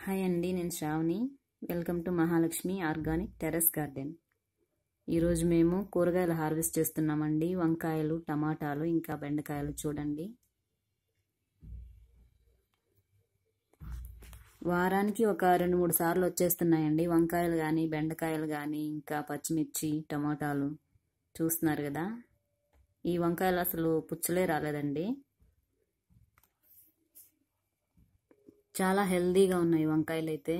hi అండి నేను Sravani welcome to Mahalakshmi organic terrace garden ఈరోజు మేము కూరగాయలు హార్వెస్ట్ చేస్తున్నామండి వంకాయలు టమాటాలు ఇంకా బెండకాయలు చూడండి వారానికి ఒక రెండు మూడు సార్లు వచ్చేస్తున్నాయండి వంకాయలు కానీ బెండకాయలు కానీ ఇంకా పచ్చిమిర్చి టమాటాలు చూస్తున్నారు కదా ఈ వంకాయలు అసలు పుచ్చలే రాలేదండి చాలా హెల్దీగా ఉన్నాయి వంకాయలు అయితే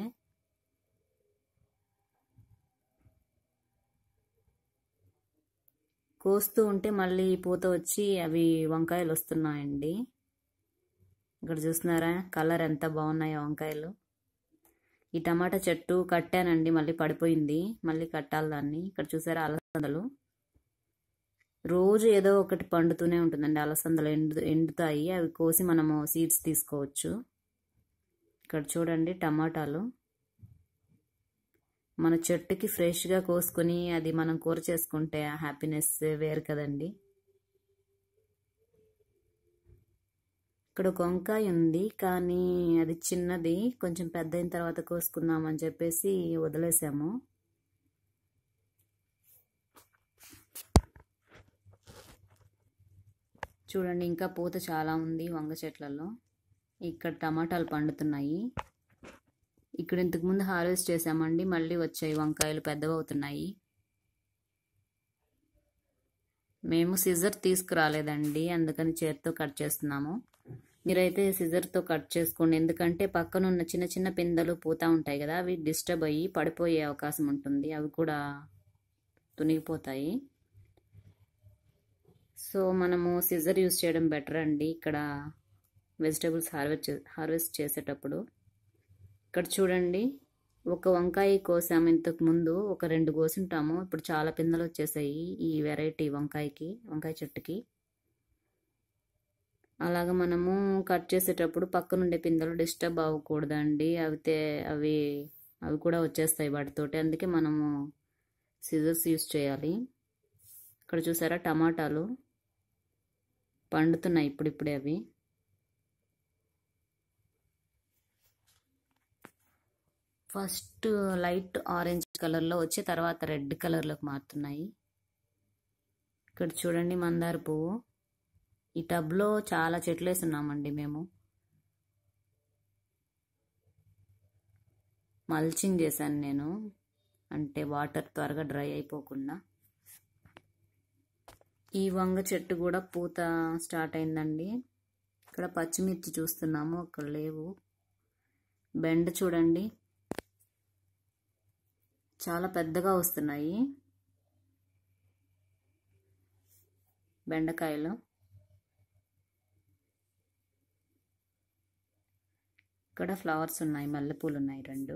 కోస్తూ ఉంటే మళ్ళీ పూత వచ్చి అవి వంకాయలు వస్తున్నాయండి ఇక్కడ చూస్తున్నారా కలర్ ఎంత బాగున్నాయో వంకాయలు ఈ టమాటా చెట్టు కట్టానండి మళ్ళీ పడిపోయింది మళ్ళీ కట్టాలి దాన్ని ఇక్కడ చూసారా అలసందలు రోజు ఏదో ఒకటి పండుతూనే ఉంటుందండి అలసందలు ఎండు ఎండుతాయి అవి కోసి మనము సీడ్స్ తీసుకోవచ్చు ఇక్కడ చూడండి టమాటాలు మన చెట్టుకి ఫ్రెష్గా కోసుకొని అది మనం కూర చేసుకుంటే ఆ హ్యాపీనెస్ వేరు కదండి ఇక్కడ ఒక వంకాయ ఉంది కానీ అది చిన్నది కొంచెం పెద్ద అయిన తర్వాత కోసుకుందాం అని చెప్పేసి వదిలేసాము చూడండి ఇంకా పూత చాలా ఉంది వంగ చెట్లలో ఇక్కడ టమాటాలు పండుతున్నాయి ఇక్కడ ఇంతకుముందు హార్వెస్ట్ చేసామండి మళ్ళీ వచ్చాయి వంకాయలు పెద్దవి అవుతున్నాయి మేము సిజర్ తీసుకురాలేదండి అందుకని చేతితో కట్ చేస్తున్నాము మీరైతే సిజర్తో కట్ చేసుకోండి ఎందుకంటే పక్కన ఉన్న చిన్న చిన్న పిందెలు పూతా ఉంటాయి కదా అవి డిస్టర్బ్ అయ్యి పడిపోయే అవకాశం ఉంటుంది అవి కూడా తునిగిపోతాయి సో మనము సిజర్ యూస్ చేయడం బెటర్ అండి ఇక్కడ వెజిటేబుల్స్ హార్వెస్ట్ హార్వెస్ట్ చేసేటప్పుడు ఇక్కడ చూడండి ఒక వంకాయ కోసాము ఇంతకు ముందు ఒక రెండు కోసింటాము ఇప్పుడు చాలా పిందెలు వచ్చేసాయి ఈ వెరైటీ వంకాయకి వంకాయ చెట్టుకి అలాగ మనము కట్ చేసేటప్పుడు పక్కనుండే పిందెలు డిస్టర్బ్ అవ్వకూడదండి అవితే అవి అవి కూడా వచ్చేస్తాయి వాటితోటి అందుకే మనము సిజర్స్ యూస్ చేయాలి ఇక్కడ చూసారా టమాటాలు పండుతున్నాయి ఇప్పుడిప్పుడే అవి ఫస్ట్ లైట్ ఆరెంజ్ కలర్లో వచ్చి తర్వాత రెడ్ కలర్లోకి మారుతున్నాయి ఇక్కడ చూడండి మందార పువ్వు ఈ టబ్లో చాలా చెట్లు వేస్తున్నామండి మేము మల్చింగ్ చేశాను నేను అంటే వాటర్ త్వరగా డ్రై అయిపోకుండా ఈ వంగ చెట్టు కూడా పూత స్టార్ట్ అయిందండి ఇక్కడ పచ్చిమిర్చి చూస్తున్నాము అక్కడ లేవు బెండ చూడండి చాలా పెద్దగా వస్తున్నాయి బెండకాయలు ఇక్కడ ఫ్లవర్స్ ఉన్నాయి మల్లెపూలు ఉన్నాయి రెండు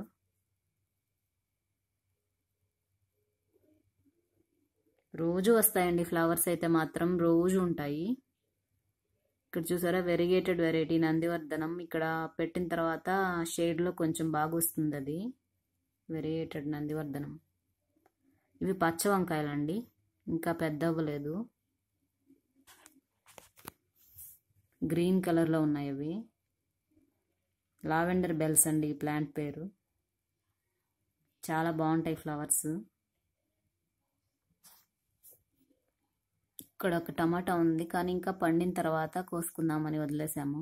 రోజు వస్తాయండి ఫ్లవర్స్ అయితే మాత్రం రోజు ఉంటాయి ఇక్కడ చూసారా వెరిగేటెడ్ వెరైటీ నందివర్ధనం ఇక్కడ పెట్టిన తర్వాత షేడ్లో కొంచెం బాగా వస్తుంది అది వెరిగేటెడ్ నందివర్ధనం ఇవి పచ్చ వంకాయలండి ఇంకా పెద్ద అవ్వలేదు గ్రీన్ కలర్లో ఉన్నాయి అవి లావెండర్ బెల్స్ అండి ఈ ప్లాంట్ పేరు చాలా బాగుంటాయి ఫ్లవర్స్ ఇక్కడ ఒక టమాటా ఉంది కానీ ఇంకా పండిన తర్వాత కోసుకుందామని వదిలేసాము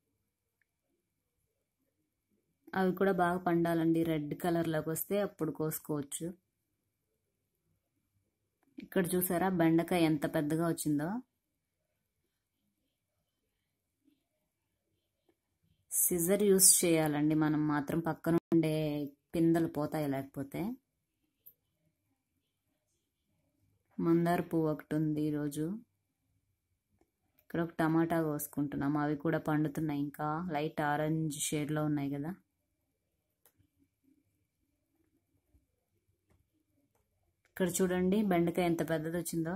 అవి కూడా బాగా పండాలండి రెడ్ కలర్లోకి వస్తే అప్పుడు కోసుకోవచ్చు ఇక్కడ చూసారా బెండకాయ ఎంత పెద్దగా వచ్చిందో సిజర్ యూస్ చేయాలండి మనం మాత్రం పక్కన ఉండే పిందెలు పోతాయి లేకపోతే మందార పువ్వు ఒకటి ఉంది ఈరోజు ఇక్కడ ఒక టమాటా కోసుకుంటున్నాం అవి కూడా పండుతున్నాయి ఇంకా లైట్ ఆరెంజ్ షేడ్లో ఉన్నాయి కదా ఇక్కడ చూడండి బెండకాయ ఎంత పెద్దది వచ్చిందో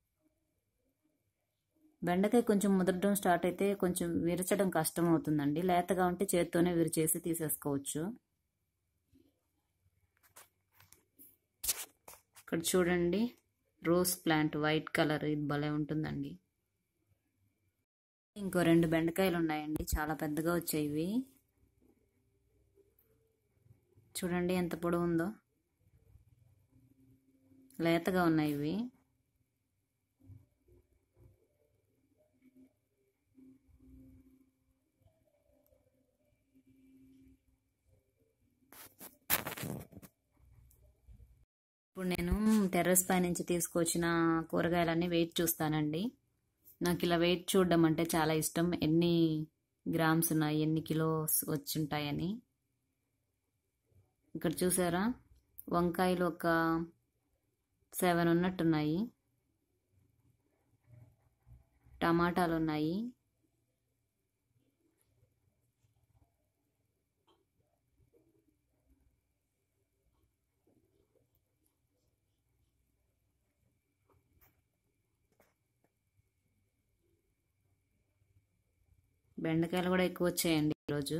బెండకాయ కొంచెం ముదరడం స్టార్ట్ అయితే కొంచెం విరచడం కష్టం అవుతుందండి లేతగా ఉంటే చేత్తోనే విరిచేసి తీసేసుకోవచ్చు ఇక్కడ చూడండి రోజ్ ప్లాంట్ వైట్ కలర్ ఇది భలే ఉంటుందండి ఇంకో రెండు బెండకాయలు ఉన్నాయండి చాలా పెద్దగా వచ్చాయి ఇవి చూడండి ఎంత పొడవు ఉందో లేతగా ఉన్నాయి ఇవి ఇప్పుడు నేను టెర్రస్ పై నుంచి తీసుకొచ్చిన కూరగాయలన్నీ వెయిట్ చూస్తానండి నాకు ఇలా వెయిట్ చూడడం అంటే చాలా ఇష్టం ఎన్ని గ్రామ్స్ ఉన్నాయి ఎన్ని కిలోస్ వచ్చి ఉంటాయని ఇక్కడ చూసారా వంకాయలు ఒక సెవెన్ ఉన్నట్టున్నాయి టమాటాలు ఉన్నాయి బెండకాయలు కూడా ఎక్కువ వచ్చాయండి ఈరోజు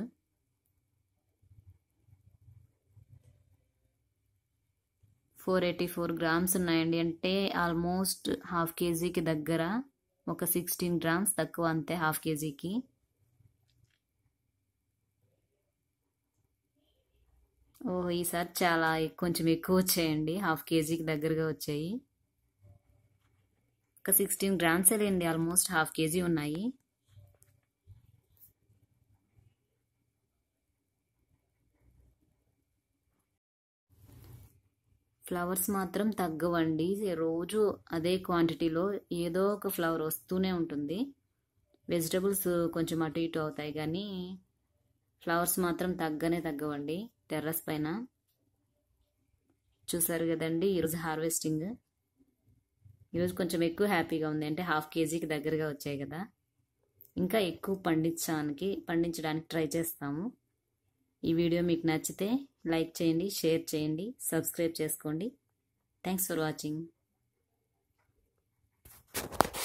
ఫోర్ ఎయిటీ ఫోర్ గ్రామ్స్ ఉన్నాయండి అంటే ఆల్మోస్ట్ హాఫ్ కేజీకి దగ్గర ఒక సిక్స్టీన్ గ్రామ్స్ తక్కువ అంతే హాఫ్ కేజీకి ఓ ఈసారి చాలా కొంచెం ఎక్కువ వచ్చాయండి హాఫ్ కేజీకి దగ్గరగా వచ్చాయి ఒక సిక్స్టీన్ గ్రామ్స్ లేండి ఆల్మోస్ట్ హాఫ్ కేజీ ఉన్నాయి ఫ్లవర్స్ మాత్రం తగ్గవండి రోజు అదే క్వాంటిటీలో ఏదో ఒక ఫ్లవర్ వస్తూనే ఉంటుంది వెజిటబుల్స్ కొంచెం అటు ఇటు అవుతాయి కానీ ఫ్లవర్స్ మాత్రం తగ్గనే తగ్గవండి టెర్రస్ పైన చూసారు కదండి ఈరోజు హార్వెస్టింగ్ ఈరోజు కొంచెం ఎక్కువ హ్యాపీగా ఉంది అంటే హాఫ్ కేజీకి దగ్గరగా వచ్చాయి కదా ఇంకా ఎక్కువ పండించడానికి పండించడానికి ట్రై చేస్తాము ఈ వీడియో మీకు నచ్చితే లైక్ చేయండి షేర్ చేయండి సబ్స్క్రైబ్ చేసుకోండి థ్యాంక్స్ ఫర్ వాచింగ్